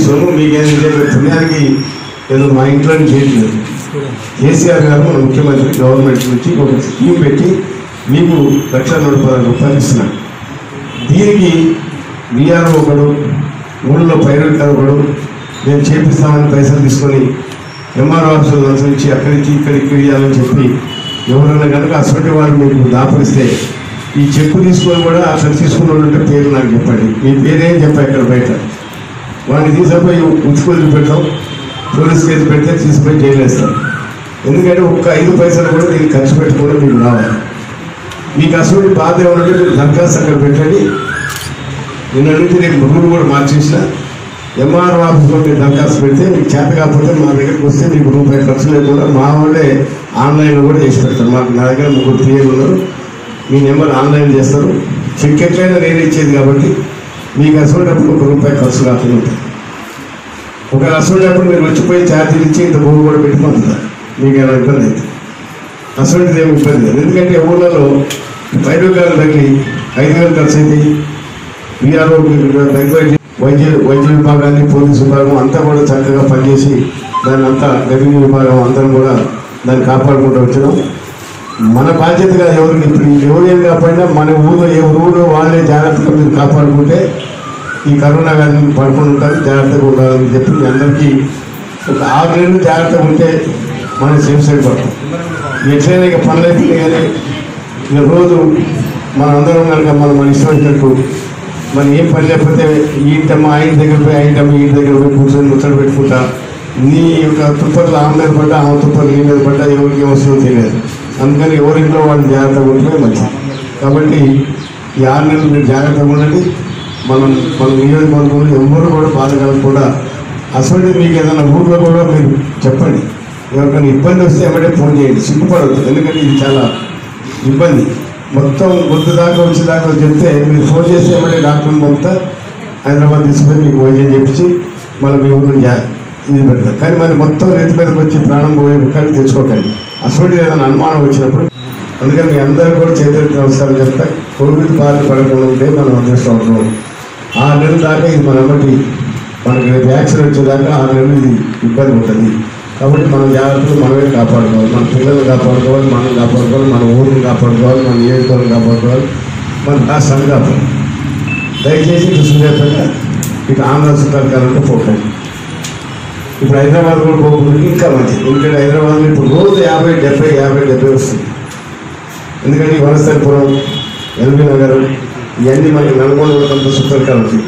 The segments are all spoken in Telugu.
సొమ్ము మీకేం లేదు పుణ్యానికి ఏదో మా ఇంట్లో చేయట్లేదు కేసీఆర్ గారు మన ముఖ్యమంత్రి గవర్నమెంట్ నుంచి ఒక స్కీమ్ పెట్టి మీకు లక్ష నూట పది రూపాయలు ఇస్తున్నారు దీనికి విఆర్ఓ ఒకడు ఊళ్ళో పైరవికారు ఒకడు మేము చేపిస్తామని పైసలు తీసుకొని ఎంఆర్ఓ ఆఫీసులు అనుసరించి అక్కడి నుంచి ఇక్కడికి ఇవ్వాలని చెప్పి ఎవరైనా కనుక అసలు వాళ్ళు మీకు దాపరిస్తే ఈ చెక్కు తీసుకొని కూడా అసలు తీసుకున్న వాళ్ళు ఉంటే పేరు నాకు చెప్పండి మీ పేరేం చెప్పా ఇక్కడ బయట వాడిని తీసుకుపోయి ఉంచుకొని పెట్టాం పోలీస్ కేసు పెడితే తీసుకుపోయి జైలు వేస్తాం ఎందుకంటే ఒక్క ఐదు పైసలు కూడా దీనికి ఖర్చు పెట్టుకోవడం మీకు రావాలి మీకు అసలు బాధ ఏమంటే మీరు దరఖాస్తు అక్కడ పెట్టండి నిన్న నుంచి నేను రూల్ కూడా మార్చేసిన ఎంఆర్ ఆఫీస్లో మీరు దరఖాస్తు పెడితే మీకు చేత కాకపోతే మా దగ్గరికి వస్తే మీకు రూపాయి ఖర్చు లేకుండా మా వాళ్ళే ఆన్లైన్లో కూడా చేసి పెడతారు మాకు నా దగ్గర ముగ్గురు పిఏలు ఉన్నారు మీ నెంబర్ ఆన్లైన్ చేస్తారు చెక్ ఎట్లయినా నేను ఇచ్చేది కాబట్టి మీకు అసలు ఒక రూపాయి ఖర్చు కాకుండా ఉంటుంది ఒక అసలు మీరు వచ్చిపోయి ఛార్జీలు ఇచ్చి ఇంత భూమి కూడా పెట్టి పంపుతారు మీకు ఏమైనా ఇబ్బంది అయితే అసలు ఏమి ఇబ్బంది లేదు ఎందుకంటే ఊళ్ళలో వైద్యుగాలు తగిలి ఐదు వేలు ఖర్చు అయింది వీఆర్ఓ ఎంక్వైరీ వైద్య వైద్య విభాగాన్ని పోలీసు విభాగం అంతా కూడా చక్కగా పనిచేసి దాన్ని అంతా రెవెన్యూ విభాగం అందరం కూడా దాన్ని కాపాడుకుంటూ వచ్చినాం మన బాధ్యతగా ఎవరికి ఇప్పుడు ఎవరేం కాకపోయినా మన ఊళ్ళో ఏ ఊళ్ళో వాళ్ళే జాగ్రత్తగా మీరు కాపాడుకుంటే ఈ కరోనా వ్యాధి పడుకుని ఉంటారు జాగ్రత్తగా ఉండాలని చెప్పి మీ అందరికీ ఒక ఆరు నెలలు జాగ్రత్తగా ఉంటే మనం సేఫ్ సైడ్ పడతాం ఎట్లయినా ఇక పనులు అయిపోయినాయి కానీ ఇక రోజు మన అందరం కనుక మనం మన ఇష్టం వచ్చినట్టు మరి ఏం పని లేకపోతే ఈ టమ్మ ఆయన దగ్గర పోయి ఆయన టమ్మ ఈ దగ్గర పోయి కూర్చొని ముచ్చట పెట్టుకుంటా నీ యొక్క తుప్పర్లు ఆమె మీద పడ్డా ఆమె తుప్పర్లు నీ మీద పడ్డా ఎవరికి ఏం వస్తుందో తెలియదు అందుకని ఎవరింట్లో వాళ్ళు జాగ్రత్తగా ఉంటే మంచిది కాబట్టి ఈ ఆరు నెలలు మీరు జాగ్రత్తగా ఉండండి మనం మన నియోజకవర్గంలో ఎవరు కూడా బాధ కలగకుండా అసలు మీకు ఏదైనా ఊర్లో కూడా మీరు చెప్పండి ఎవరికైనా ఇబ్బంది వస్తే ఏమంటే ఫోన్ చేయండి సిగ్గుపడవద్దు ఎందుకంటే ఇది చాలా ఇబ్బంది మొత్తం గుర్తు దాకా వచ్చేదాకా చెప్తే మీరు ఫోన్ చేసి ఏమంటే డాక్టర్ని పంపుతా హైదరాబాద్ తీసుకుని మీకు వైద్యం చెప్పించి మళ్ళీ మీ ఊరు జా- ఇది పెడతారు కానీ మరి మొత్తం రైతు మీదకి వచ్చి ప్రాణం పోయే కానీ తెచ్చుకోకండి అసలు ఏదైనా అనుమానం వచ్చినప్పుడు అందుకని మీ అందరూ కూడా చేతులకి నమస్కారం చెప్తా కోవిడ్ బారిన పడకుండా ఉంటే మనం అదృష్టం అవుతున్నాం ఆ నెల దాకా ఇది మన బట్టి మనకి రేపు వ్యాక్సిన్ వచ్చేదాకా ఆ నెలలు ఇది ఇబ్బంది ఉంటుంది కాబట్టి మనం జాగ్రత్తలు మనమే కాపాడుకోవాలి మన పిల్లల్ని కాపాడుకోవాలి మనం కాపాడుకోవాలి మన ఊరిని కాపాడుకోవాలి మన నియోజకవర్గం కాపాడుకోవాలి మన రాష్ట్రాన్ని కాపాడుకోవాలి దయచేసి ఇటు సూర్యాపేట ఇటు ఆంధ్ర చుట్టాలకాలంటే పోకండి ఇప్పుడు హైదరాబాద్ కూడా పోకుండా ఇంకా మంచిది ఎందుకంటే హైదరాబాద్లో ఇప్పుడు రోజు యాభై డెబ్బై యాభై డెబ్బై వస్తుంది ఎందుకంటే ఈ వనస్థలిపురం ఎల్బీ నగర్ ఇవన్నీ మనకి నల్గొండ కూడా కొంత చుట్టాలకాలం ఉంది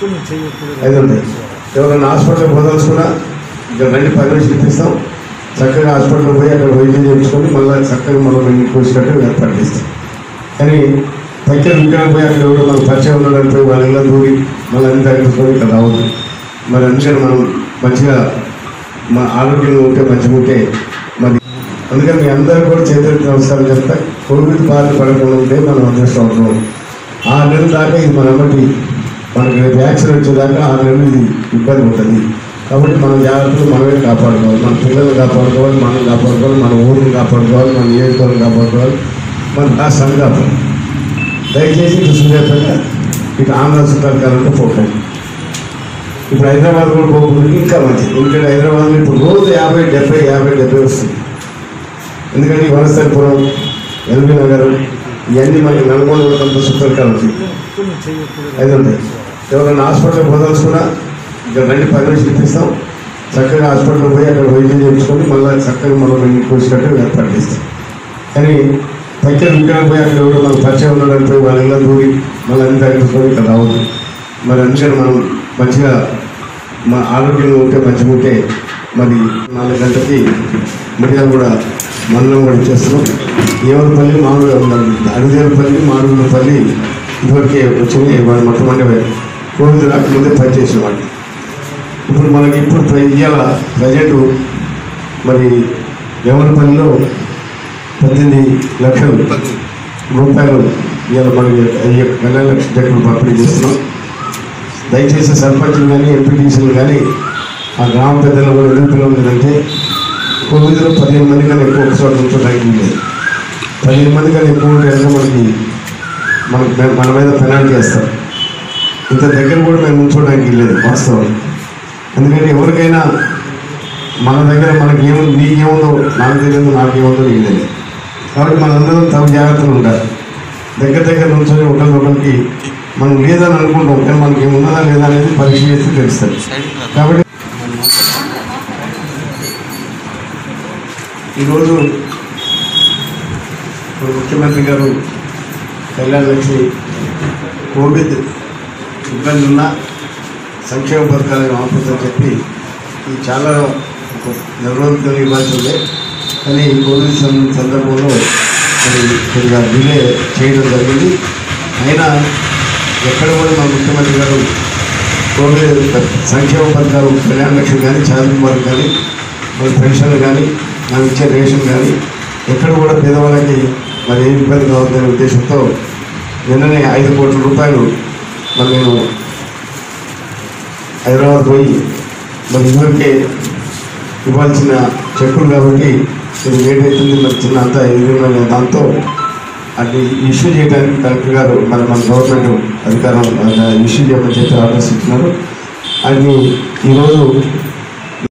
ఐదు ఉంటాయి ఎవరైనా హాస్పిటల్కి పోదలుచుకున్నా ఇక్కడ రండి పర్మిషన్ ఇప్పిస్తాం చక్కగా హాస్పిటల్కి పోయి అక్కడ వైద్యం చేయించుకొని మళ్ళీ చక్కగా మనం ఇంటికి వచ్చేటట్టు ఏర్పాటు చేస్తాం కానీ దగ్గర ఇక్కడ పోయి అక్కడ ఎవరు మనకు పరిచయం ఉన్నాడని పోయి వాళ్ళ ఇళ్ళ దూరి మళ్ళీ అన్ని తగ్గించుకొని ఇక్కడ రావద్దు మరి అందుకని మనం మంచిగా మా ఆరోగ్యంగా ఉంటే మంచిగా ఉంటే మరి అందుకని మీ అందరూ కూడా చేతులకి నమస్కారం చెప్తా కోవిడ్ బారిన పడకుండా ఉంటే మనం అదృష్టం అవుతున్నాం ఆ నెల దాకా ఇది మన బట్టి మనకి రేపు వ్యాక్సిన్ వచ్చేదాకా ఆ నెలలు ఇది ఇబ్బంది ఉంటుంది కాబట్టి మనం జాగ్రత్తలు మనమే కాపాడుకోవాలి మన పిల్లల్ని కాపాడుకోవాలి మనం కాపాడుకోవాలి మన ఊరిని కాపాడుకోవాలి మన నియోజకవర్గం కాపాడుకోవాలి మన రాష్ట్రాన్ని కాపాడుకోవాలి దయచేసి ఇటు సూర్యాపేట ఇటు ఆంధ్ర చుట్టాలకాలంటే పోకండి ఇప్పుడు హైదరాబాద్ కూడా పోకుండా ఇంకా మంచిది ఎందుకంటే హైదరాబాద్లో ఇప్పుడు రోజు యాభై డెబ్బై యాభై డెబ్బై వస్తుంది ఎందుకంటే ఈ వనస్థలిపురం ఎల్బీ నగర్ ఇవన్నీ మనకి నల్గొండ కూడా కొంత చుట్టాలకాలం ఉంది ఐదు ఉంటాయి ఎవరైనా హాస్పిటల్కి పోదలుచుకున్నా ఇక్కడ రండి పర్మిషన్ ఇప్పిస్తాం చక్కగా హాస్పిటల్కి పోయి అక్కడ వైద్యం చేయించుకొని మళ్ళీ చక్కగా మనం ఇంటికి వచ్చేటట్టు ఏర్పాటు చేస్తాం కానీ దగ్గర ఇక్కడ పోయి అక్కడ ఎవరు మనకు పరిచయం ఉన్నాడని పోయి వాళ్ళ ఇళ్ళ దూరి మళ్ళీ అన్ని తగ్గించుకొని ఇక్కడ రావద్దు మరి అందుకని మనం మంచిగా మా ఆరోగ్యంగా ఉంటే మంచిగా ఉంటే మరి నాలుగు గంటలకి మిరియాలు కూడా మండలం కూడా ఇచ్చేస్తున్నాం ఏవలపల్లి మామూలుగా ఉండాలి అడుగుదేవపల్లి మాడుగులపల్లి ఇదివరకే వచ్చినాయి వాళ్ళు మొట్టమొదటి కోవిడ్ రాకముందే పనిచేసిన వాళ్ళు ఇప్పుడు మనకి ఇప్పుడు ఇవాళ ప్రజెంట్ మరి దేవరపల్లిలో పద్దెనిమిది లక్షలు రూపాయలు ఇవాళ మనకి అయ్యే కళ్యాణ లక్ష చెక్కులు పంపిణీ చేస్తున్నాం దయచేసి సర్పంచులు కానీ ఎంపీటీసీలు కానీ ఆ గ్రామ పెద్దలు కూడా ఎదుగుతూ ఉందంటే కోవిడ్లో పదిహేను మంది కన్నా ఎక్కువ ఒకసారి ఉంచడానికి లేదు పదిహేను మంది కన్నా ఎక్కువ ఉంటే కనుక మనకి మనకి మన మీద పెనాల్టీ వేస్తారు ఇంత దగ్గర కూడా మేము ఉంచడానికి లేదు వాస్తవం ఎందుకంటే ఎవరికైనా మన దగ్గర మనకి ఏముంది నీకేముందో నాకు తెలియదు నాకేముందో నీకు తెలియదు కాబట్టి మనందరం తమ జాగ్రత్తలు ఉండాలి దగ్గర దగ్గర నుంచొని ఒకరికొకరికి మనం లేదని అనుకుంటాం కానీ మనకి ఏమున్నదా లేదా అనేది పరీక్ష చేస్తే తెలుస్తుంది కాబట్టి ఈరోజు ఇప్పుడు ముఖ్యమంత్రి గారు కళ్యాణ లక్ష్మి కోవిడ్ ఇబ్బంది ఉన్న సంక్షేమ పథకాలను ఆపుతుందని చెప్పి ఇది చాలా ఒక నెల రోజులతో ఇవ్వాల్సి ఉండే కానీ ఈ కోవిడ్ సం- సందర్భంలో మరి కొద్దిగా డిలే చేయడం జరిగింది అయినా ఎక్కడ కూడా మా ముఖ్యమంత్రి గారు కోవిడ్ సంక్షేమ పథకాలు కళ్యాణ లక్ష్మి కానీ చంద్ర కుమార్ కానీ మరి పెన్షన్లు కానీ నాకు ఇచ్చే రేషన్ కానీ ఎక్కడ కూడా పేదవాళ్ళకి మరి ఏ ఇబ్బంది కావద్దనే ఉద్దేశంతో నిన్ననే ఐదు కోట్ల రూపాయలు మరి నేను హైదరాబాద్ పోయి మరి ఇదివరకే ఇవ్వాల్సిన చెక్కులు కాబట్టి ఇది లేట్ అవుతుంది మరి చిన్న అంతా ఎదురున్న దాంతో అది ఇష్యూ చేయడానికి కలెక్టర్ గారు మరి మన గవర్నమెంట్ అధికారం ఇష్యూ చేయమని చెప్పి ఆర్డర్స్ ఇచ్చినారు అది ఈరోజు